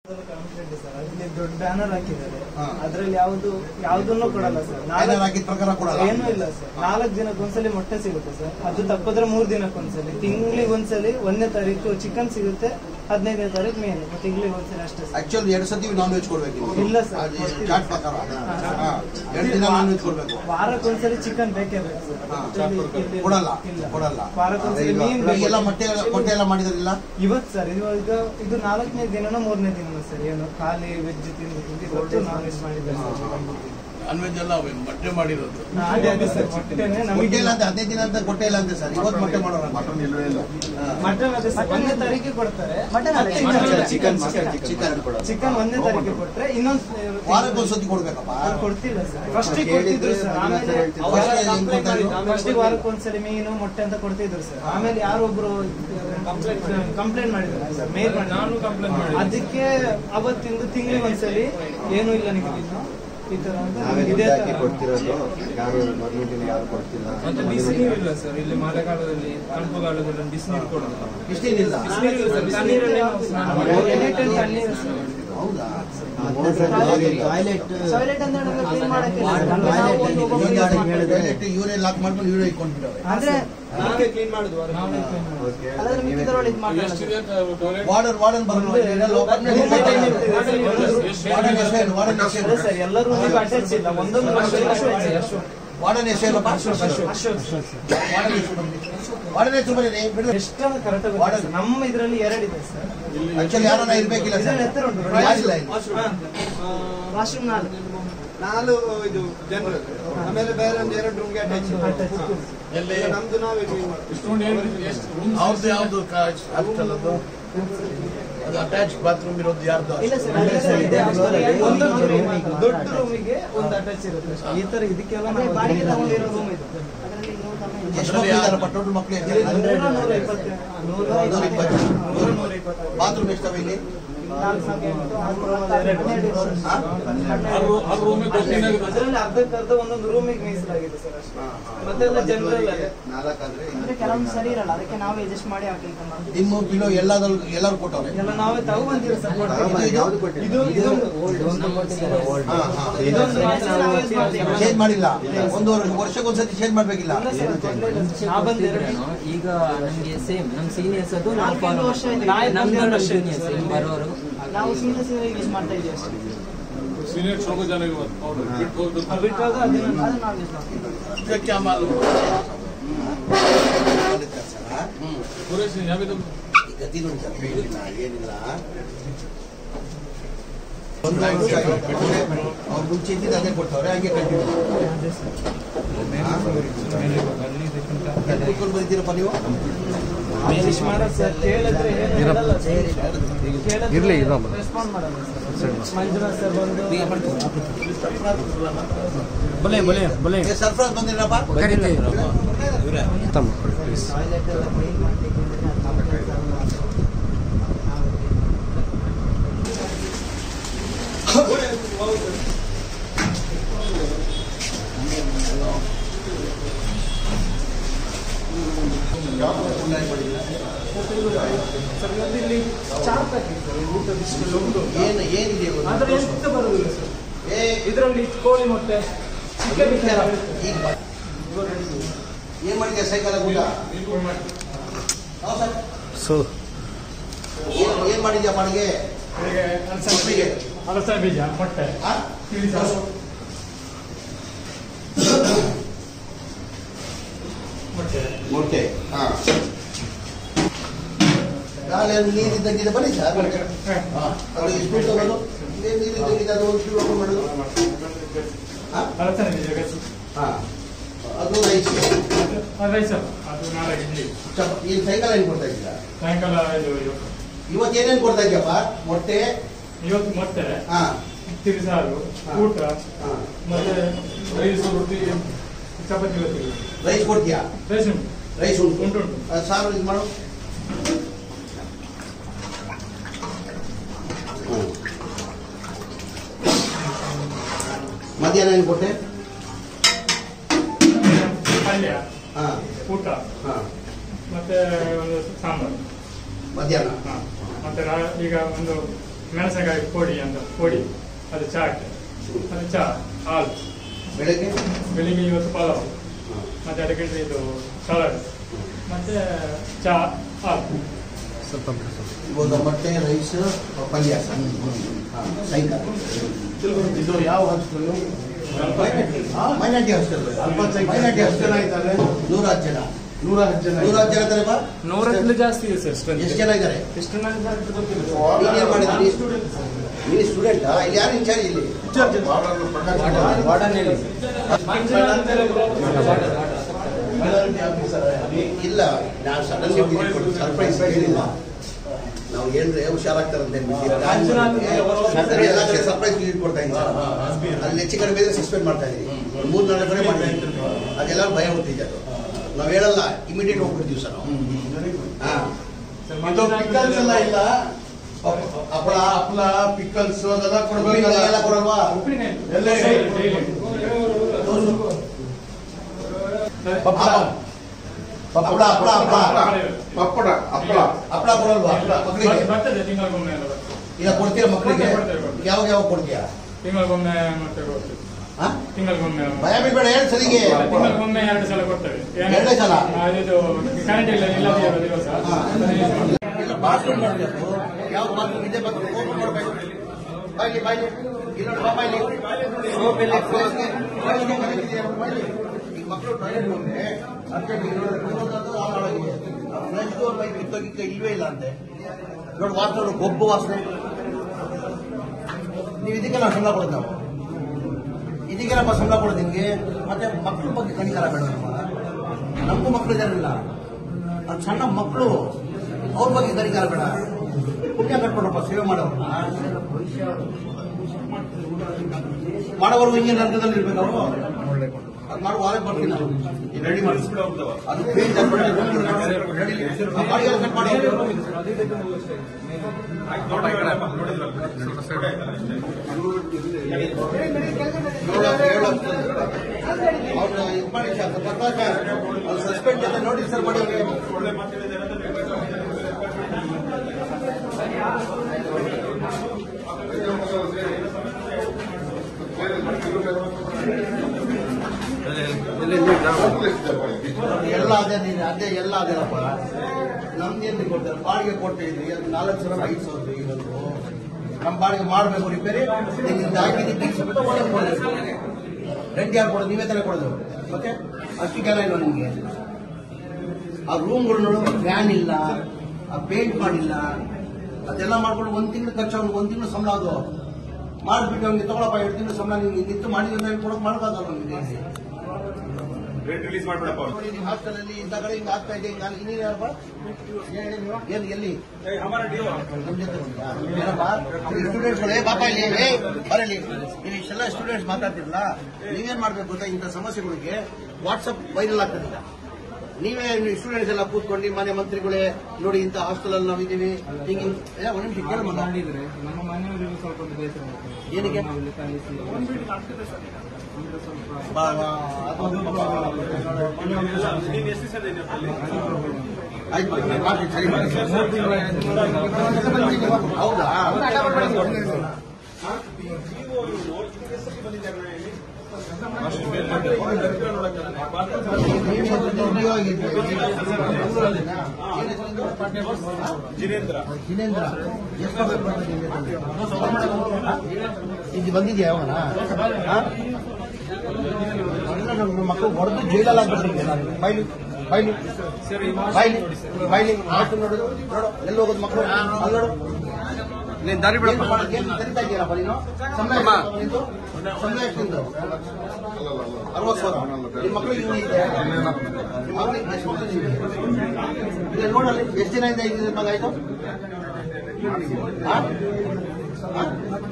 ಅಲ್ಲಿ ದೊಡ್ಡ ಬ್ಯಾನರ್ ಹಾಕಿದ್ದಾರೆ ಹಾ. ಅದ್ರಲ್ಲಿ ಯಾವ್ದು ಯಾವ್ದನ್ನು ಕೊಡಲ್ಲ ಸರ್ ಬ್ಯಾನರ್ ಹಾಕಿದ ಪ್ರಕಾರ ಕೊಡಲ್ಲ ಏನೂ ಇಲ್ಲ ಸರ್ ನಾಲ್ಕು ದಿನಕ್ಕೆ ಒಂದ್ಸಲಿ ಮೊಟ್ಟೆ ಸಿಗುತ್ತೆ ಸರ್ ಅದು ತಪ್ಪಿದ್ರೆ ಮೂರ್ ದಿನಕ್ಕೆ ಒಂದ್ಸಲಿ ತಿಂಗಳಿಗೆ ಒಂದ್ಸಲಿ ಒಂದನೇ ತಾರೀಕು ಚಿಕನ್ ಸಿಗುತ್ತೆ ಹದಿನೈದನೇ ತಾರೀಕು ಮೇನ್ ತಿಂಗಳಿಗೆ ಒಂದ್ಸಲಿ ಅಷ್ಟೇ ಸರ್ ಆಕ್ಚುಲಿ ಎರಡು ಸತಿ ನಾನ್ ವೆಜ್ ಕೊಡ್ಬೇಕು ಇಲ್ಲ sir. ಅದು ಚಾಟ್ ಪ್ರಕಾರ ಹಾ. ಎರಡು ದಿನ ನಾನ್ ವೆಜ್ ಕೊಡ್ಬೇಕು ವಾರಕ್ಕೊಂದ್ಸಲಿ ಚಿಕನ್ ಬೇಕೇ ಬೇಕು ಸರ್ ಹಾ. ಇಲ್ಲಿ- ಇಲ್ಲಿ- ಕೊಡಲ್ಲ ಇಲ್ಲ ಕೊಡಲ್ಲ ವಾರಕ್ಕೊಂದ್ಸಲಿ ಮೀನ್ ಈಗೆಲ್ಲ ಬೇಕು. ಮೊಟ್ಟೆ ಮೊಟ್ಟೆ ಎಲ್ಲ ಮಾಡಿದ್ರಿಲ್ಲ ಇವತ್ತು ಸರ್ ಇವಾಗ ಇದು ನಾಲ್ಕನೇ ದಿನನೋ ಮೂರನೇ ದಿನನೋ ಸರ್ ಏನು ಖಾಲಿ ವೆಜ್ ತಿಂದು ತಿಂದು ಇವತ್ತು ನಾನ್ ವೆಜ್ ಮಾಡಿದ್ದಾರೆ ಸರ್ ನಾನ್ ವೆಜ್ ಅಲ್ಲ ಅವೆ ಮೊಟ್ಟೆ ಮಾಡಿರೋದು ಹಾ, ಅದೇ ಅದೇ ಸರ್ ಮೊಟ್ಟೆನೆ ಮೊಟ್ಟೆ ನಮಗೆ ಇಲ್ಲ ಅಂತ ಹದಿನೈದು ದಿನ ಅಂತ ಕೊಟ್ಟೆ ಇಲ್ಲ ಅಂತ ಸರ್ ಇವತ್ತು ಮೊಟ್ಟೆ ಮಾಡೋಣ ಮಟನ್ ಇಲ್ಲವೇ ಇಲ್ಲ ಮಟನ್ ಅದೇ ಸರ್ ಒಂದನೇ ತಾರೀಕಿಗೆ ಕೊಡ್ತಾರೆ ಮಟನ್ ಅಲ್ಲ, ಮತ್ತೆ ಇನ್ನೊಂದು ಚಿಕನ್, ಚಿಕನ್ ಚಿಕನ್ ಚಿಕನ್ ಒಂದನೇ ತಾರೀಕಿಗೆ ಕೊಟ್ರೆ ಇನ್ನೊಂದು ವಾರಕ್ಕೆ ಒಂದ್ಸತಿ ಕೊಡ್ಬೇಕಪ್ಪ ಅದು ಕೊಡ್ತಿಲ್ಲ ಸರ್ ಫಸ್ಟ್ ಕೊಡ್ತಿದ್ರು ಸರ್ ಆಮೇಲೆ First ಗೆ ಏನ್ ಕೊಡ್ತಾ ಇದ್ರು? ಫಸ್ಟ್ ವಾರಕ್ಕೆ ಒಂದ್ಸಲಿ ಮೀನು ಮೊಟ್ಟೆ ಅಂತ ಕೊಡ್ತಿದ್ರು ಸರ್ ಆಮೇಲೆ ಯಾರೊಬ್ರು ಕಂಪ್ಲೇಂಟ್ ಮಾಡಿದ್ರು ಸರ್ ಮೇಲ್ ಮಾಡಿ ನಾನು complaint ಮಾಡಿದ್ದೆ. ಅದಕ್ಕೆ ಅವತ್ತಿಂದು ತಿಂಗಳಿಗೆ ಒಂದ್ಸಲಿ ಏನೂ ಇಲ್ಲ ನಿಮಗೆ ಈ ತರ ಅಂತ ನಾವೇ ಇದೇ ದುಡ್ಡು ಹಾಕಿ ತರ ಕೊಡ್ತಿರೋದು ಯಾರು ಮೊದಲು ದಿನ ಯಾರು ಕೊಡ್ತಿಲ್ಲ ಮತ್ತೆ ಬಿಸಿನೀರು ಇಲ್ಲ ಸರ್ ಇಲ್ಲಿ ಮಳೆಗಾಲದಲ್ಲಿ ತಂಪುಗಾಲದಲ್ಲಿ ಬಿಸಿನೀರು ಕೊಡಲ್ಲ ಇಷ್ಟೇನಿಲ್ಲ ಬಿಸಿನೀರು ಇಲ್ಲ ಸರ್ ತಣ್ಣೀರಲ್ಲೇ ನಾವು ಸ್ನಾನ ಮಾಡ್ತೀವಿ. ಎನಿ ಟೈಮ್ ತಣ್ಣೀರು ಸರ್. ಹೌದಾ ಟಾಯ್ಲೆಟ್ ಟಾಯ್ಲೆಟ್ ಅಂತ ಹೇಳಿದ್ರೆ ಕ್ಲೀನ್ ಮಾಡಕ್ಕೆ ಇಲ್ಲ. Toilet ನಾವು ಅಲ್ಲಿ ಒಂದು ಒಬ್ಬೊಬ್ರು ಈಗ use ಹೇಳಿದ್ರೆ- ಮಾಡ್ತೀವಿ. ಯೂರಿನ್ ಲಾಕ್ ಮಾಡ್ಕೊಂಡು ಯೂರಿನ್ ಇಟ್ಕೊಂಡ್ಬಿಟ್ಟವೆ ಆದ್ರೆ ನಾವೇ clean ಮಾಡುದು ಹೊರಗೆ. ಓಕೆ ಅದಾದ್ರೆ ಮಿಕ್ಕಿದವ್ರಲ್ಲಿ ಇದು ಮಾಡ್ಕೊಳ್ಳೋದು. ಎಷ್ಟಿದೆ ಅಂತ toilet? ವಾರ್ಡನ್ ವಾರ್ಡನ್ ಬರಲ್ಲ ಮೂರನೇ time ಇರ್ತದೆ. ವಾರ್ಡನ್ ಹೆಸರು ವಾರ್ಡನ್ ಅದೇ ಹೆಸರು ಸರ್ ಎಲ್ಲರೂ ಅಟ್ಯಾಚ್ ಇಲ್ಲ ಒಂದೊಂದು ವಾರ್ಡನ್ ಹೆಸರು ವಾರ್ಡನ್ ಹೆಸರು ಬರೀರಿ ಬಿಡು ಎಷ್ಟೊಂದು ಕರೆಕ್ಟ್ Warden. ನಮ್ಮ ಇದ್ರಲ್ಲಿ ಎರಡಿದೆ ಸರ್ ಆಕ್ಚುಲಿ ಯಾರನ್ನ ಇರ್ಬೇಕಿಲ್ಲ ಸರ್ ಇದ್ರಲ್ಲಿ ಎತ್ತರ ಉಂಟು ನೋಡಿ. ಯಾರಿಲ್ಲ ಇಲ್ಲಿ. ವಾಶ್ರೂಮ್ ನಾಲ್ಕು ನಾಲು ಇದು ಜನರಲ್ ಆಮೇಲೆ ಬೇರೆ ಒಂದು ಎರಡು ರೂಮ್ಗೆ ಅಟ್ಯಾಚ್ Attach. ಎಲ್ಲಿ ನಮ್ದು ನಾವೇ ಕ್ಲೀನ್ ಮಾಡ್ತೀವಿ ಇಷ್ಟೊಂದು ಏನು- ಎಷ್ಟು rooms? ಅವ್ರ್ದು ಯಾವ್ದು ಹಾಸ್ಟೆಲ್ ಅದು ಅದು ಅಟ್ಯಾಚ್ ಬಾತ್ರೂಮ್ ಇರೋದು ಯಾರ್ದು ಇಲ್ಲ ಸರ್ ಅದೇ ಸರ್ ಇದೆ. ಒಂದೊಂದು room ಇದೆ. ದೊಡ್ಡ ರೂಮಿಗೆ ಒಂದು ಅಟ್ಯಾಚ್ ಇರುತ್ತೆ ಅಷ್ಟೇ. ಈ ತರ ಇದಕ್ಕೆಲ್ಲ ಅದೇ ನಾವು ಬಾಡಿಗೆ ತಗೊಂಡಿರೋ ತಗೊಂಡಿರೋ ರೂಮ್ ಇದೆ ಅದರಲ್ಲಿ ನೂರು ತಮ್ಮ ಎಷ್ಟು ಮಕ್ಳು ಇದ್ದಾರಪ್ಪ ಟೋಟಲ್ ಮಕ್ಳು ಇಲ್ಲಿ ಎಷ್ಟು ನೂರ ನೂರ ಇಪ್ಪತ್ತು ನೂರ ನೂರ ಇಪ್ಪತ್ತು. ನೂರ ನೂರ ಇಪ್ಪತ್ತು ಬಾತ್ರೂಮ್ ಎಷ್ಟವೆ ಇಲ್ಲಿ ನಾಲ್ಕು ನಾಲ್ಕು ಎಂಟು ಹತ್ತು ಹನ್ನೆರಡು ಹಾ? ಆರು ಆರು ರೂಮ್ ಅದರಲ್ಲಿ ಅರ್ಧಕ್ಕರ್ಧ ಒಂದೊಂದು ರೂಮಿಗೆ ಮೀಸಲಾಗಿದೆ ಸರ್ ಅಷ್ಟೇ ಮತ್ತೆ ಎಲ್ಲ ಜನರಲ್ ನಾಲ್ಕಾದ್ರೆ ಅಂದ್ರೆ ಕೆಲವೊಂದು ಸರಿ ಇರಲ್ಲ ಅದಕ್ಕೆ ನಾವೇ ಅಡ್ಜಸ್ಟ್ ಮಾಡಿ ಹಾಕಲಿಕ್ಕೆ ಮಾಡ್ತೀವಿ ನಿಮ್ಮ ಕಿಲೋ ಎಲ್ಲಾದ್ರು ಎಲ್ಲರೂ ಕೊಟ್ಟವ್ರೆ ಎಲ್ಲ ನಾವೇ ತಗೊಂಬಂದಿರೋ ಸರ್ ಯಾವ್ದು ಕೊಟ್ಟಿಲ್ಲ ಇದು ಇದೊಂದು ಹಾ, ಹಾ. ಇದೊಂದು ಮಾತ್ರ ನಾವು use ಮಾಡ್ತೀವಿ. ಚೇಂಜ್ ಮಾಡಿಲ್ಲ ಒಂದು ವರ್ಷಕ್ಕೊಂದ್ಸತಿ ಚೇಂಜ್ ಮಾಡ್ಬೇಕಿಲ್ಲ ಇಲ್ಲ ಸರ್, ತೊಂದ್ರೆ ಇಲ್ಲ ಸರ್. ನಾ ಬಂದಿರೋ ಈಗ ನಮ್ಗೆ ಸೇಮ್ ನಮ್ ಸೀನಿಯರ್ಸ್ ಅದು ನಾವು ನಾಲ್ಕೈದು ಫಾಲೋ ವರ್ಷ ಇದೆ. ನಮ್ದು ಜೂನಿಯರ್ಸ್ ಬರೋರು ನಾವು ಸೀನಿಯರ್ ಸೀನಿಯರ್ ಯೂಸ್ ಮಾಡ್ತಾ ಇದ್ದೀವಿ ಅಷ್ಟೇ ಸೀನಿಯರ್ ಹೋಗೋ ಜನ ಇವತ್ತು ಅವ್ರು ಬಿಟ್ಟು ಹೋದ್ರು ಅದು ಬಿಟ್ಟಾಗ ಅದನ್ನ ಅದನ್ನ ನಾವು ಯೂಸ್ ಮಾಡ್ತೀವಿ ಇದಕ್ಕೆ ಆಮೇಲೆ ಸರ್ ಹ್ಮ್ ಸುರೇಶ್ ಯಾವ್ದು ಗತಿ ನೋಡಿ ಸರ್ ಏನಿಲ್ಲ ಏನಿಲ್ಲ ಅವ್ರು ಮುಂಚೆ ಇದ್ದಿದ್ದು ಅದೇ ಕೊಡ್ತವ್ರೆ ಹಂಗೆ ಕಂಟಿನ್ಯೂ ಕೂತ್ಕೊಂಡು ಬರೀತೀರಪ್ಪ ನೀವು ವಿಶ್ ಮಾಡೋದು ಸರ್ ಕೇಳಿದ್ರೆ ಏನು ಹೇಳಲ್ಲ ಸರ್. ಕೇಳಿದ್ರೆ ರೆಸ್ಪಾಂಡ್ ಮಾಡಲ್ಲ ಸರ್ ಮಂಜುನಾಥ್ ಸರ್ ಬಂದು ಏ, ಸರ್ಫರಾಜ್ ಬಂದಿರಪ್ಪ ಟಾಯ್ಲೆಟ್ ಎಲ್ಲ ಕ್ಲೀನ್ ಮಾಡ್ಲಿಕ್ಕೆ ನಮ್ಮ ಕೆಲಸ ಸರ್ ಇವತ್ತು ಇಲ್ಲಿ ಚಾರ್ಟ್ ಹಾಕಿದೆ ಸರ್ ಊಟದ ಇಷ್ಟೆಲ್ಲ ಉಂಟು ಏನು ಏನಿದೆ ಇವತ್ತು? ಆದ್ರೆ ಎಂತ ಬರುದಿಲ್ಲ ಸರ್ ಏ, ಇದರಲ್ಲಿ ಕೋಳಿ ಮೊಟ್ಟೆ ಚಿಕನ್ ಈಗ ಬಾ. ಏನ್ ಮಾಡಿದ್ಯಾ ಸೈಕಲ್ ಊಟ ಹೌದ್ ಸರ್? ಏನ್- ಏನ್ ಮಾಡಿದ್ಯಾ ಅಡಿಗೆ ಸೊಪ್ಪಿಗೆ ಅಲಸಂದೆ ಬೀಜ ಮೊಟ್ಟೆ ಆ? ಮೊಟ್ಟೆ ಹಾ ನಾಳೆ ನೀರು ಇದ್ದಂಗಿದೆ ಬನ್ನಿ ಸರ್ ಹಾ. ಅವ್ರಿಗೆ ಎಷ್ಟು ತಗೊಳ್ಳೋದು ನೀರು ನೀರು ಇದ್ದಂಗಿದೆ ಅದು ಒಂದು ಕಿಲೋ ಮಾಡೋದು ಹಾ? ಅಲಸಂದೆ ಬೀಜ ಗಸಿ ಹಾ. ಅದು ರೈಸ್ ರೈಸ್ ಅದು ನಾಳೆ ಇಡ್ಲಿ ಚಪ- ಈ ಸೈಕಲ್ ಏನು ಕೊಡ್ತಾ ಇದ್ದೀರಾ ಸಾಯಂಕಾಲ ಇದು ಇವತ್ತು ಇವತ್ತು ಏನೇನು ಕೊಡ್ತಾ ಇದೆಯಪ್ಪ ಮೊಟ್ಟೆ ಇವತ್ತು ಮೊಟ್ಟೆ ಹಾ ತಿರುಸಾರು ಹಾ. ಊಟ ಹಾ ಮತ್ತೆ ರೈಸ್ ರೊಟ್ಟಿ ಚಪಾತಿ ಇವತ್ತಿಗೆ ರೈಸ್ ಕೊಡ್ತೀಯಾ ರೈಸ್ ಉಂಟು ರೈಸ್ ಉಂಟು ಉಂಟು ಉಂಟು ಆ, ಸಾರು ಇದು ಮಾಡು ಹ್ಮ್. ಮಧ್ಯಾಹ್ನ ಏನು ಕೊಟ್ಟೆ ಪಲ್ಯ ಹಾ ಊಟ ಹಾ ಮತ್ತೆ ಒಂದು ಸಾಂಬಾರು ಮಧ್ಯಾಹ್ನ ಹಾ. ಮತ್ತೆ ರಾ- ಈಗ ಒಂದು ಮೆಣಸಿನಕಾಯಿ ಪೊಡಿ ಅಂತ ಪೊಡಿ ಅದು ಚಾಟ್ ಅದು ಚಾ ಹಾಲು ಬೆಳಗ್ಗೆ ಬೆಳಿಗ್ಗೆ ಇವತ್ತು ಪಲಾವ್ ಮತ್ತೆ ಅದಕ್ಕೆ ಇದು ಸಲಾಡ್ ಮತ್ತೆ ಚಾ ಹಾಲು ಇವಾಗ ಮೊಟ್ಟೆ ರೈಸ್ ಪಲ್ಯ ಹಾ, ಸಾಯಂಕಾಲ ಇದು ಯಾವ hostel minority hostel minority hostel ಇದ್ದಾರೆ ನೂರ ಹತ್ತು ಜನ ನೂರ ಹತ್ತು ಜನ ನೂರ ಹತ್ತು ಜನ ಇದ್ದಾರೆ ಬಾ ನೂರಕ್ಕಿಂತ ಜಾಸ್ತಿ ಇದೆ ಸರ್ ಸ್ಟ್ರೆಂತ್ ಎಷ್ಟು ಜನ ಇದ್ದಾರೆ ಎಷ್ಟು ಜನ ಇದ್ದಾರೆ ಅಂತ ಗೊತ್ತಿಲ್ಲ ನೀನೇನ್ ಮಾಡಿದ್ರಿ ನೀನು ಸ್ಟೂಡೆಂಟಾ ಇಲ್ಲಿ ಯಾರು ಇನ್ಚಾರ್ಜ್ ಇಲ್ಲಿ ಮೈನಾರಿಟಿ ಆಫೀಸರ್ ಇಲ್ಲ ನಾವು ಸಡನ್ ಸರ್ಪ್ರೈಸ್ ಹೇಳಿಲ್ಲ ನಾವು ಹೇಳಿದ್ರೆ ಹುಷಾರಾಗ್ತಾರಂತೆ ಎಲ್ಲ ಕಡೆ ಸರ್ಪ್ರೈಸ್ ವಿಸಿಟ್ ಕೊಡ್ತಾ ಇದ್ದೀನಿ ಅಲ್ಲಿ ಹೆಚ್ಚು ಕಡಿಮೆ ಇದ್ರೆ ಸಸ್ಪೆಂಡ್ ಮಾಡ್ತಾ ಇದೀವಿ ಒಂದು ಮೂರು ನಾಲ್ಕು ಕಡೆ ಮಾಡ್ತಾ ಇದ್ದೀವಿ ಅದೆಲ್ಲ ಭಯ ಹುಟ್ಟಿದೆ ಅದು ನಾವು ಹೇಳಲ್ಲ ಇಮಿಡಿಯೇಟ್ ಹೋಗ್ಬಿಡ್ತೀವಿ ಸರ್ ನಾವು ಹಾ ಇದು ಪಿಕಲ್ಸ್ ಎಲ್ಲ ಇಲ್ಲ ಹಪ್ಪಳ ಹಪ್ಪಳ ಪಿಕಲ್ಸ್ ಅದೆಲ್ಲ ಉಪ್ಪಿನಕಾಯಿ ಎಲ್ಲ ಕೊಡ್ಬೇಕಲ್ಲ ಕೊಡಲ್ವಾ ಎಲ್ಲ ಹಪ್ಪಳ ಹಪ್ಪಳ ಹಪ್ಪಳ ಹಪ್ಪಳ ಪಪ್ಪಡ ಹಪ್ಪಳ ಹಪ್ಪಳ ಕೊಡಲ್ವಾ ಮಕ್ಕಳಿಗೆ ಬರ್ತದೆ ತಿಂಗಳಿಗೊಮ್ಮೆ ಎಲ್ಲ ಬರ್ತದೆ ಇಲ್ಲ ಕೊಡ್ತೀರಾ ಮಕ್ಕಳಿಗೆ ಕೊಡ್ತೇವೆ, ಕೊಡ್ತೇವೆ. ಯಾವಾಗ ಯಾವಾಗ ಕೊಡ್ತೀಯಾ ತಿಂಗಳಿಗೊಮ್ಮೆ ಮತ್ತೆ ಕೊಡ್ತೇವೆ ಹಾ ತಿಂಗಳಿಗೊಮ್ಮೆ ಭಯ ಬಿಡ್ಬೇಡ ಹೇಳಿ ಸರಿಗೆ ತಿಂಗಳಿಗೊಮ್ಮೆ ಎರಡು ಸಲ ಕೊಡ್ತೇವೆ ಏನು- ಎರಡೇ ಸಲ? ಆ, ಇದು ಕರೆಂಟ್ ಇಲ್ಲ ಇಲ್ಲದೆ ಇರೋ ದಿವಸ ಹಾ. ಅದನ್ನ use ಮಾಡ್ತೇವೆ. ಇಲ್ಲ ಬಾತ್ರೂಮ್ ಮಾಡಬೇಕು ಯಾವ ಬಾತ್ರೂಮ್ ಇದೆ ಬಾತ್ರೂಮ್ ಓಪನ್ ಮಾಡಬೇಕು ಬಾಯ್ಲಿ ಬಾಯ್ಲಿ ಇಲ್ಲ ಬಾ ಬಾಯ್ಲಿ ಸೋಪ್ ಎಲ್ಲ ಫ್ಲೋರ್ಗೆ ಬಾಯ್ಲಿ ಬಾಯ್ಲಿ ಬಾಯ್ಲಿ ಈಗ ಮಕ್ಕಳು ಟಾಯ್ಲೆಟ್ ಹೋದ್ರೆ ಅಷ್ಟೇ ಫ್ರೆಶ್ ಡೋರ್ ಬೈಕ್ ಕಿತ್ತೋಗಿಕ್ಕ ಇಲ್ವೇ ಇಲ್ಲ ಅಂತೆ ನೋಡಿ ವಾಸನೆ ಗೊಬ್ಬು ವಾಸನೆ ನೀವು ಇದಕ್ಕೆಲ್ಲ ಸಂಬಳ ಕೊಡೋದು ನಾವು ಇದಕ್ಕೆಲ್ಲಪ್ಪ ಸಂಬಳ ಕೊಡೋದು ನಿಮಗೆ ಮತ್ತೆ ಮಕ್ಕಳ ಬಗ್ಗೆ ಕಣಿಕರ ಬೇಡ ನಮ್ಮ ನಮಗೂ ಮಕ್ಕಳು ಇದಾರಲ್ಲ ಅದು ಸಣ್ಣ ಮಕ್ಕಳು ಅವ್ರ ಬಗ್ಗೆ ಕರಿಕಾರ ಬೇಡ ಪುಣ್ಯ ಕಟ್ಕೊಡಪ್ಪ ಸೇವೆ ಮಾಡೋರನ್ನ ಮಾಡೋವರೆಗೂ ಹಿಂಗೆ ನರ್ಕದಲ್ಲಿ ಇರ್ಬೇಕು ಅವರು ಅದು ಮಾಡುವ ವಾರ ಬರ್ತೀನಿ ನಾನು. ನೀವು ರೆಡಿ ಮಾಡಿ ಅದು ಪೇಂಟ್ ರೆಡಿ ಬಾಡಿಗೆ ಕಟ್ ಮಾಡಿ ಅವ್ರನ್ನ ಇದು ಮಾಡಿ ಸಸ್ಪೆಂಡ್ ಜೊತೆ ನೋಟಿಸ್ ಸರ್ ಮಾಡಿ ಅವ್ರಿಗೆ. ಎಲ್ಲ ಅದೇ ನೀನು ಅದೇ ಎಲ್ಲ ಅದೇನಪ್ಪ ನಮ್ದೇನು ಕೊಡ್ತಾರೆ ಬಾಡಿಗೆ ಕೊಟ್ಟಿದ್ರಿ ಅದು ನಾಲ್ಕು ಸಾವಿರ ಐದು ಸಾವಿರ ಇವತ್ತು ನಮ್ಮ ಬಾಡಿಗೆ ಮಾಡಬೇಕು ರಿಪೇರಿ ನಿಮ್ಗೆ ಹಾಕಿದ್ದು ರೆಂಟ್ ಯಾರು ಕೊಡೋದು ನೀವೇ ತಾನೇ ಕೊಡೋದು ಮತ್ತೆ ಅಷ್ಟು ಜನ ಇಲ್ವಾ ನಿಮಗೆ ಆ ರೂಮ್ಗಳು ನೋಡು ಫ್ಯಾನ್ ಇಲ್ಲ ಆ ಪೇಂಟ್ ಮಾಡಿಲ್ಲ ಅದೆಲ್ಲ ಮಾಡ್ಕೊಂಡು ಒಂದ್ ತಿಂಗಳು ಖರ್ಚು ಅವ್ನಿಗೆ ಒಂದ್ ತಿಂಗಳು ಸಂಬಳ ಅದು ಮಾಡ್ಬಿಟ್ಟು ಅವ್ನಿಗೆ ತಗೊಳಪ್ಪ ಎರಡು ತಿಂಗಳು ಸಂಬಳ ನಿಮ್ಗೆ ನಿಂತು ಮಾಡಿದ್ರೆ ಕೊಡೋಕೆ ಮಾಡ್ಬಾರ್ದಲ್ಲ ನಿಮಗೆ ನೋಡಿ, ನಿಮ್ಮ ಹಾಸ್ಟೆಲ್ ಅಲ್ಲಿ ಇಂಥ ಕಡೆ ಹಿಂಗೆ ಆಗ್ತಾ ಇದೆ ಹಿಂಗೆ ಆಗಿ- ನೀನು ಯಾರಪ್ಪ ಏನ್ ಹೇಳಿ ನೀವು? ಏನು ಎಲ್ಲಿ ನಮ್ಮ ಜೊತೆ ಬಂದ್ಯಾ? ಏನಪ್ಪ ಸ್ಟೂಡೆಂಟ್ಸ್ ಏ ಬಾಪ ಇಲ್ಲಿ ಏ ಬರಲಿ ನೀವು ಇಷ್ಟೆಲ್ಲ ಸ್ಟೂಡೆಂಟ್ಸ್ ಮಾತಾಡ್ತಿರಲ್ಲ ನೀವೇನ್ ಮಾಡ್ಬೇಕು ಗೊತ್ತಾ ಇಂಥ ಸಮಸ್ಯೆಗಳಿಗೆ ವಾಟ್ಸಪ್ ವೈರಲ್ ಆಗ್ತದೆ ನೀವೇ ಸ್ಟೂಡೆಂಟ್ಸ್ ಎಲ್ಲ ಕೂತ್ಕೊಂಡು ಮನೆ ಮಂತ್ರಿಗಳೇ ನೋಡಿ ಇಂಥ ಹಾಸ್ಟೆಲ್ ಅಲ್ಲಿ ನಾವಿದ್ದೀವಿ ಹಿಂಗೆ ಹಿಂಗೆ- ಏ, ಒಂದ್ ನಿಮಿಷ ಕೇಳಮ್ಮ ಮಾಡಿದ್ರೆ ನಮ್ಮ ಮನೆಯವರಿಗೂ ಸ್ವಲ್ಪ ಒಂದು ಬೇಸರ ಆಗ್ತದೆ. ಏನಕ್ಕೆ? ನಾವಿಲ್ಲಿ ಕಲಿಸಿ ಅಂದ್ರೆ ಸ್ವಲ್ಪ ಬಾ, ಬಾ, ಅದೊಂದು ಪಾಪ ಆಯ್ತು ಮಾಡಿ, ಮಾಡ್ತೀನಿ, ಸರಿ ಮಾಡಿ. ಹೌದಾ ಜಿನೇಂದ್ರ ಎಷ್ಟು ಇದು ಬಂದಿದ್ಯಾ ಯಾವನ ನಮ್ಮ ಮಕ್ಕಳು ಹೊಡೆದು ಜೈಲಲ್ಲಿ ಆಗ್ಬಿಟ್ಟಿದ್ದೆ ನಾನು ಬೈಲಿ ಬೈಲಿ ಬೈಲಿ ಬೈಲಿ ಆಯ್ತು ನೋಡು ನೋಡು ಎಲ್ಲಿ ಹೋಗೋದು ಮಕ್ಕಳು ಅಲ್ಲಿ ನೋಡು ನೀನು ದಾರಿ ಬಿಡ ಕರಿತಾ ಇದೆಯಲ್ಲಪ್ಪ ನೀನು ಸಂಬಳ ಎಷ್ಟು ನಿಂದು? ಸಂಬಳ ಎಷ್ಟು ನಿಂದು? ಅರವತ್ತು ಸಾವಿರ ನಿಮ್ಮ ಮಕ್ಕಳಿಗೆ ಇನ್ನೂ ಇದೆ ನಿಮ್ಮ ಮಕ್ಕಳಿಗೆ ಎಷ್ಟು ಮಕ್ಕಳು ಇದೆ? ಇಲ್ಲ ನೋಡಲ್ಲಿ ಎಷ್ಟು ದಿನ ಇದೆ ಐದು ಮಗ ಆಯ್ತು ಹಾ? ಹಾ?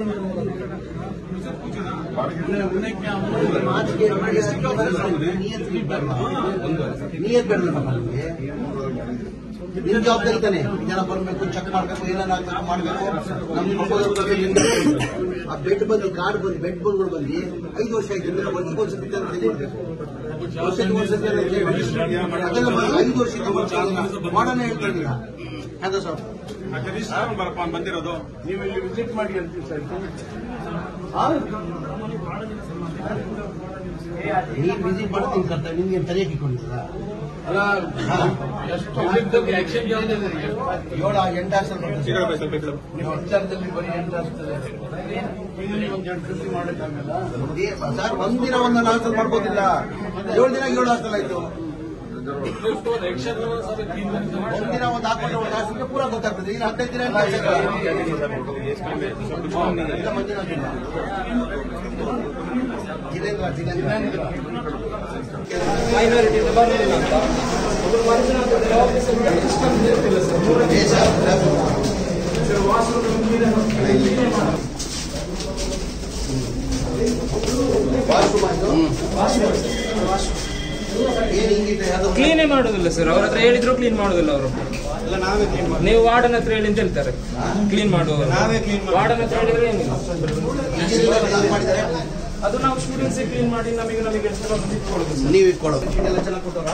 ನಿಯತ್ ಬೇಡ ನಮಗೆ ನಿಮ್ ಜವಾಬ್ದಾರಿ ತಾನೆ ಜನ ಬರ್ಬೇಕು ಚೆಕ್ ಮಾಡ್ಬೇಕು ಏನೇನಾಗ್ಬೇಕು ಮಾಡ್ಬೇಕು ನಮ್ ಮಕ್ಕಳು ಆ ಬೆಡ್ ಬಂದು ಕಾರ್ಡ್ ಬಂದು ಬೆಡ್ ಬಂದ್ಗಳು ಬಂದು ಐದು ವರ್ಷ ಆಯ್ತು ಅಂದ್ರೆ ವರ್ಷಕ್ಕೆ ಒಂದ್ಸತಿ ಅಂತ ಹೇಳ್ಬೇಕು ವರ್ಷಕ್ಕೆ ಒಂದ್ಸತಿ ಅಂತ ಹೇಳ್ಬೇಕು. ಅದೆಲ್ಲ ಬಂದು ಐದು ವರ್ಷಕ್ಕೆ ಮಾಡನೇ ಹೇಳ್ತಾ ಇದ್ದೀರಾ ಹೌದಾ ಸರ್ ಬಂದಿರೋದು ನೀವು ಇಲ್ಲಿ ವಿಸಿಟ್ ಮಾಡಿ ಅಂತೀವಿ ಸರ್ ನೀನ್ ವಿಸಿಟ್ ಮಾಡ್ತೀನಿ ಕರ್ತ ನಿನ್ಗೆ ತಲೆಗೆ ಇಟ್ಕೊಂಡಿದ್ದೀರಾ ಅಲ್ಲ ಎಷ್ಟು ಆಕ್ಷನ್ ಏಳು ಎಂಟು ಹಾಸ್ಟೆಲ್ ಬರ್ತದೆ ನೀವು ವಿಚಾರದಲ್ಲಿ ಬರೀ ಎಂಟು ಆಗ್ತದೆ ಇದರಲ್ಲಿ ಒಂದು ಎಂಟು ಕೃಷಿ ಮಾಡೋಕ್ಕಾಗಲ್ಲ ಸರ್ ಒಂದಿನ ಒಂದೊಂದು ಹಾಸ್ಟೆಲ್ ಮಾಡ್ಬೋದಿಲ್ಲ ಏಳು ದಿನ ಏಳು ಹಾಸ್ಟೆಲ್ ಆಯ್ತು ಒಂದಿನ ಒಂದು ಹಾಕೊಂಡ್ರೆ ಒಂದು ಹಾಸ್ಟೆಲ್ಗೆ ಪೂರ ಗೊತ್ತಾಗ್ತದೆ ಈಗ ಹದಿನೈದು ದಿನ ಎಂಟು ಹಾಸ್ಟೆಲ್ ಇಲ್ಲ ಮಂಜುನಾಥ್ ಇಲ್ಲ. ಜಿನೇಂದ್ರ ಜಿನೇಂದ್ರ ಮೈನಾರಿಟಿ ಬರಲಿಲ್ಲ ಅಂತ ಒಬ್ರು ಮಂಜುನಾಥ್ ಆಫೀಸಲ್ಲಿ ಸಿಸ್ಟಮ್ ಇರ್ತಿಲ್ಲ ಸರ್ ಮೂರನೇ ದೇಶ ಸರ್ ವಾಶ್ರೂಮ್ ಕ್ಲೀನ್ ಮಾಡಿ ವಾಶ್ರೂಮ್ ಆಯ್ತು ಏನು ಹಿಂಗಿದೆ ಅದು ಕ್ಲೀನೇ ಮಾಡುದಿಲ್ಲ ಸರ್ ಅವ್ರ ಹತ್ರ ಹೇಳಿದ್ರು ಕ್ಲೀನ್ ಮಾಡುದಿಲ್ಲ ಅವರು ನೀವು ವಾರ್ಡನ್ ಹತ್ರ ಹೇಳಿ ಅಂತ ಹೇಳ್ತಾರೆ ಕ್ಲೀನ್ ಮಾಡುವವರು ವಾರ್ಡನ್ ಹತ್ರ ಹೇಳಿದ್ರೆ ಏನಿಲ್ಲ ಇಂಜಿನಿಯರ್ ಎಲ್ಲ ಮಾಡಿದ್ದಾರೆ ಅದು ನಾವು ಸ್ಟೂಡೆಂಟ್ಸ್ ಕ್ಲೀನ್ ಮಾಡಿ ನಮಗೆ ನಮಗೆ ಎಷ್ಟು ರೊಕ್ಕ ಇಟ್ಕೊಳ್ಳೋದು ಸರ್ ನೀವು ಇಟ್ಕೊಡೋದು ಎಲ್ಲ ಚೆನ್ನಾಗಿ ಕೊಟ್ಟವ್ರ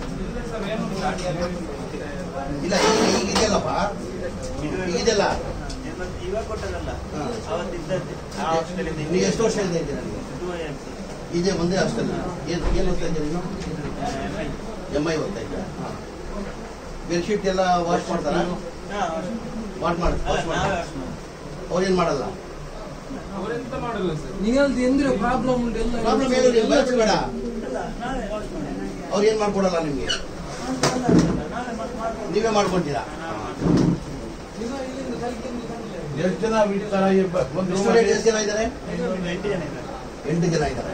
ಇಲ್ಲ ಈಗ ಈಗಿದೆಯಲ್ಲಪ್ಪ ಈಗಿದೆಯಲ್ಲ ಇವಾಗ ಕೊಟ್ಟದಲ್ಲ ಹಾ. ಅವತ್ತಿದ್ದದ್ದು ಆ ಹಾಸ್ಟೆಲಿಂದ ನೀವು ಎಷ್ಟು ವರ್ಷ ಇದೆ ಇದ್ದೀರಾ ನೀವು ಇದೇ ಒಂದೇ ಹಾಸ್ಟೆಲ್ ಏನು ಏನು ಓದ್ತಾ ಇದ್ದೀರಿ ನೀವು ಎಮ್ ಐ ಓದ್ತಾ ಇದ್ದೀರಾ ಬೆಡ್ಶೀಟ್ ಎಲ್ಲ ವಾಶ್ ಮಾಡ್ತಾರಾ ವಾಶ್ ಮಾಡಿ ವಾಶ್ ಮಾಡ್ತಾರಾ ಅವ್ರೇನು ಮಾಡಲ್ಲ ಅವರೆಂತ ಮಾಡಲ್ಲ ಸರ್ ನಿಗಲ್ದು ಎಂದ್ರೆ ಪ್ರಾಬ್ಲಮ್ ಉಂಟು ಎಲ್ಲ ಪ್ರಾಬ್ಲಮ್ ಏನು ನೀವು ಭಯಪಡಬೇಡ ಅವ್ರು ಏನು ಮಾಡ್ಕೊಡಲ್ಲ ನಿಮಗೆ ನೀವೇ ಮಾಡ್ಕೊಂತೀರಾ ಎಷ್ಟು ಜನ ಬಿಡ್ತಾರ ಒಂದು ಸ್ಟೂಡೆಂಟ್ ಎಷ್ಟು ಜನ ಇದ್ದಾರೆ ಎಂಟು ಜನ ಇದ್ದಾರೆ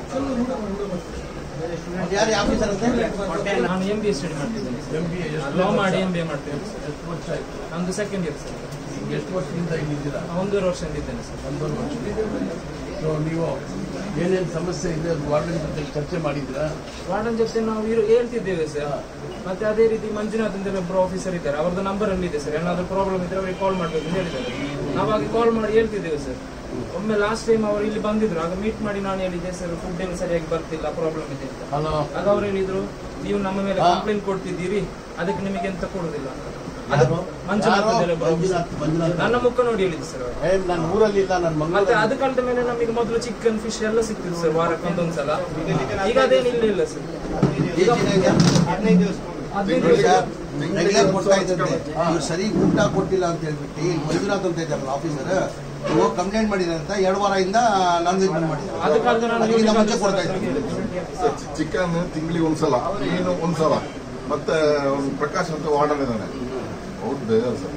ಮತ್ತೆ ಯಾರು ಆಫೀಸರ್ ಅಂತ ನಾನು ಎಂ ಬಿ ಎ ಸ್ಟಡಿ ಮಾಡ್ತಿದ್ದೇನೆ ಎಂ ಬಿ ಲಾ ಮಾಡಿ ಎಂ ಬಿ ಎ ಮಾಡ್ತೇನೆ ಸರ್ ಎಷ್ಟು ವರ್ಷ ಆಯ್ತು ನಂದು ಸೆಕೆಂಡ್ ಇಯರ್ ಸರ್ ನಿಮ್ಗೆ ಎಷ್ಟು ವರ್ಷದಿಂದ ಇಲ್ಲಿದ್ದೀರಾ ಒಂದೂವರೆ ವರ್ಷದಿಂದ ಇದ್ದೇನೆ ಸರ್ ಒಂದೂವರೆ ವರ್ಷ ಸೊ ನೀವು ಏನೇನು ಸಮಸ್ಯೆ ಇದೆ ಅದು ವಾರ್ಡನ್ ಜೊತೆ ಚರ್ಚೆ ಮಾಡಿದ್ದೀರಾ ವಾರ್ಡನ್ ಜೊತೆ ನಾವು ಇರು ಹೇಳ್ತಿದ್ದೇವೆ ಸರ್ ಮತ್ತೆ ಅದೇ ರೀತಿ ಮಂಜುನಾಥ್ ಅಂತ ಒಬ್ಬರು ಆಫೀಸರ್ ಇದ್ದಾರೆ ಅವ್ರದ್ದು ನಂಬರ್ ಅಲ್ಲಿ ಇದೆ ಸರ್ ಏನಾದ್ರು ಪ್ರಾಬ್ಲಮ್ ಇದ್ರೆ ಅವರಿಗೆ ಕಾಲ್ ಮಾಡ್ಬೇಕು ಅಂತ ಹೇಳಿದ್ದಾರೆ ನಾವಾಗ ಕಾಲ್ ಮಾಡಿ ಹೇಳ್ತಿದ್ದೇವೆ ಸರ್ ಒಮ್ಮೆ ಲಾಸ್ಟ್ ಟೈಮ್ ಅವರು ಇಲ್ಲಿ ಬಂದಿದ್ರು ಆಗ ಮೀಟ್ ಮಾಡಿ ನಾನು ಹೇಳಿದ್ದೆ ಸರ್ ಫುಡ್ ಏನು ಸರಿಯಾಗಿ ಬರ್ತಿಲ್ಲ ಪ್ರಾಬ್ಲಮ್ ಇದೆ ಅಂತ ಹಲೋ ಆಗ ಅವ್ರು ಹೇಳಿದ್ರು ನೀವು ನಮ್ಮ ಮೇಲೆ ಹಾ. ಕಂಪ್ಲೇಂಟ್ ಕೊಡ್ತಿದ್ದೀರಿ ಅದಕ್ಕೆ ನಿಮಗೆ ಎಂತ ಕೊಡುದಿಲ್ಲ ಯಾರು? ಮಂಜುನಾಥ್ ಅಂತ ಯಾರು? ಒಬ್ಬರು officer. ಮಂಜುನಾಥ್, ಮಂಜುನಾಥ್. ನನ್ನ ಮುಖ ನೋಡಿ ಹೇಳಿದ್ರು ಸರ್ ಅವರು ಏ ನಾನು ಊರಲ್ಲಿ ಇಲ್ಲ ನಾನು ಮತ್ತೆ ಮಂಗಳೂರು ಅದು ಕಳೆದ ಮೇಲೆ ನಮಗೆ ಮೊದಲು ಚಿಕನ್ ಫಿಶ್ ಎಲ್ಲ ಸಿಗ್ತಿತ್ತು ಸರ್ ವಾರಕ್ಕೆ ಒಂದೊಂದ್ಸಲ ಈಗ ಅದೇನಿಲ್ಲ ಇಲ್ಲ ಸರ್ ಎಷ್ಟು ಜನ ಇದೆ? ಹದಿನೈದು ದಿವಸ ಹದಿನೈದು ನೋಡಿ ದಿವಸ ಸರ್, ರೆಗ್ಯುಲರ್ ಕೊಡ್ತಾ ಇದ್ದಂತೆ ಇವ್ರು ಸರಿ ಊಟ ಕೊಟ್ಟಿಲ್ಲ ಅಂತ ಹೇಳ್ಬಿಟ್ಟು ಈ ಮಂಜುನಾಥ್ ಅಂತ ಇದ್ದಾರಲ್ಲ ಆಫೀಸರ್ ಇವಾಗ ಕಂಪ್ಲೇಂಟ್ ಮಾಡಿದ್ದಾರೆ ಅಂತ ಎರಡು ವಾರದಿಂದ ನಾನ್ ವೆಜ್ ಬಂದ್ ಅದು ಕಳೆದ ಮಾಡಿದ್ದಾರೆ ನಾನು ಅದಕ್ಕಿಂತ ಮುಂಚೆ ಕೊಡ್ತಾ ಇದ್ರು ಚಿಕನ್ ತಿಂಗಳಿಗೆ ಒಂದ್ಸಲ ಮೀನು ಒಂದ್ಸಲ ಮತ್ತೆ ಅವ್ನು ಪ್ರಕಾಶ್ ಅಂತ ವಾರ್ಡನ್ ಇದ್ದಾನೆ ಹೌದು ಬೇಜಾರು ಸರ್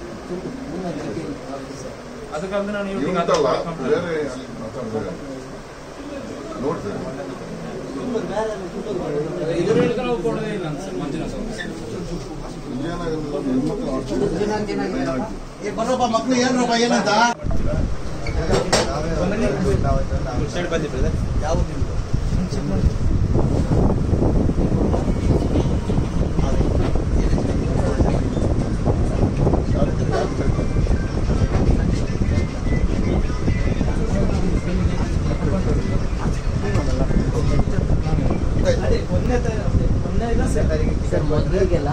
ಅದು ಕಳೆದ ನಾನು ಇವ್ರಿಗೆ ಇವಂತಲ್ಲ ಅದು ಬೇರೆ ಅಲ್ಲಿ ಮಾತಾಡ್ತಾರೆ ನೋಡ್ತೇವೆ ಇದ್ರ ಹೇಳಿದ್ರೆ ನಾವು ಕೊಡೋದೇ ಇಲ್ಲ ಅಂತ ಸರ್ ಮಂಜುನಾಥ್ ಅವರು ಏನಾಗಿದೆ ಹೆಣ್ಮಕ್ಳು ಹಾಸ್ಟೆಲ್ ಏ ಬರೋಪ್ಪ ಮಕ್ಳು ಏನ್ರಪ್ಪ ಏನಂತ ಯಾವ್ದು ನಿಮ್ದು ಅದೇ ಒಂದನೇ ತಾರೀಕು ಒಂದನೇ ಇಲ್ಲ ಸರ್ ತಾರೀಕು ಸರ್ ಮೊದಲಿಗೆಲ್ಲ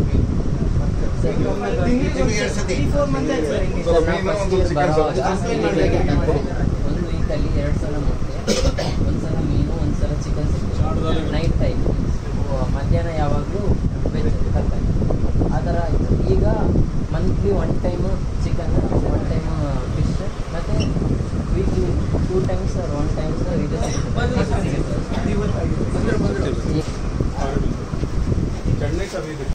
ತಿಂಗ್ಳಿಗೆ ಎರಡ್ ಸತಿ. ತ್ರೀ ಫೋರ್ ಮಂತ್ ಆಯ್ತು ಸರ್ ಹಿಂಗೆ ಒಂದ್ಸಲ ಮೀನು ಒಂದು ಚಿಕನ್ ಸ್ವಲ್ಪ ಒಂದು ವೀಕಲ್ಲಿ ಎರಡು ಸಲ ಮೊಟ್ಟೆ ಒಂದ್ಸಲ ಮೀನು ಒಂದ್ಸಲ ಚಿಕನ್ ನೈಟ್ ಟೈಮ್ ಮಧ್ಯಾಹ್ನ ಯಾವಾಗಲೂ ವೆಜ್ ತರಕಾರಿ ಆ ಥರ ಆಯಿತು ಈಗ monthly one time chicken one time fish ಮತ್ತು weekly two times or one times ಇದು ಸಿಗುತ್ತೆ. चढ़ने का भी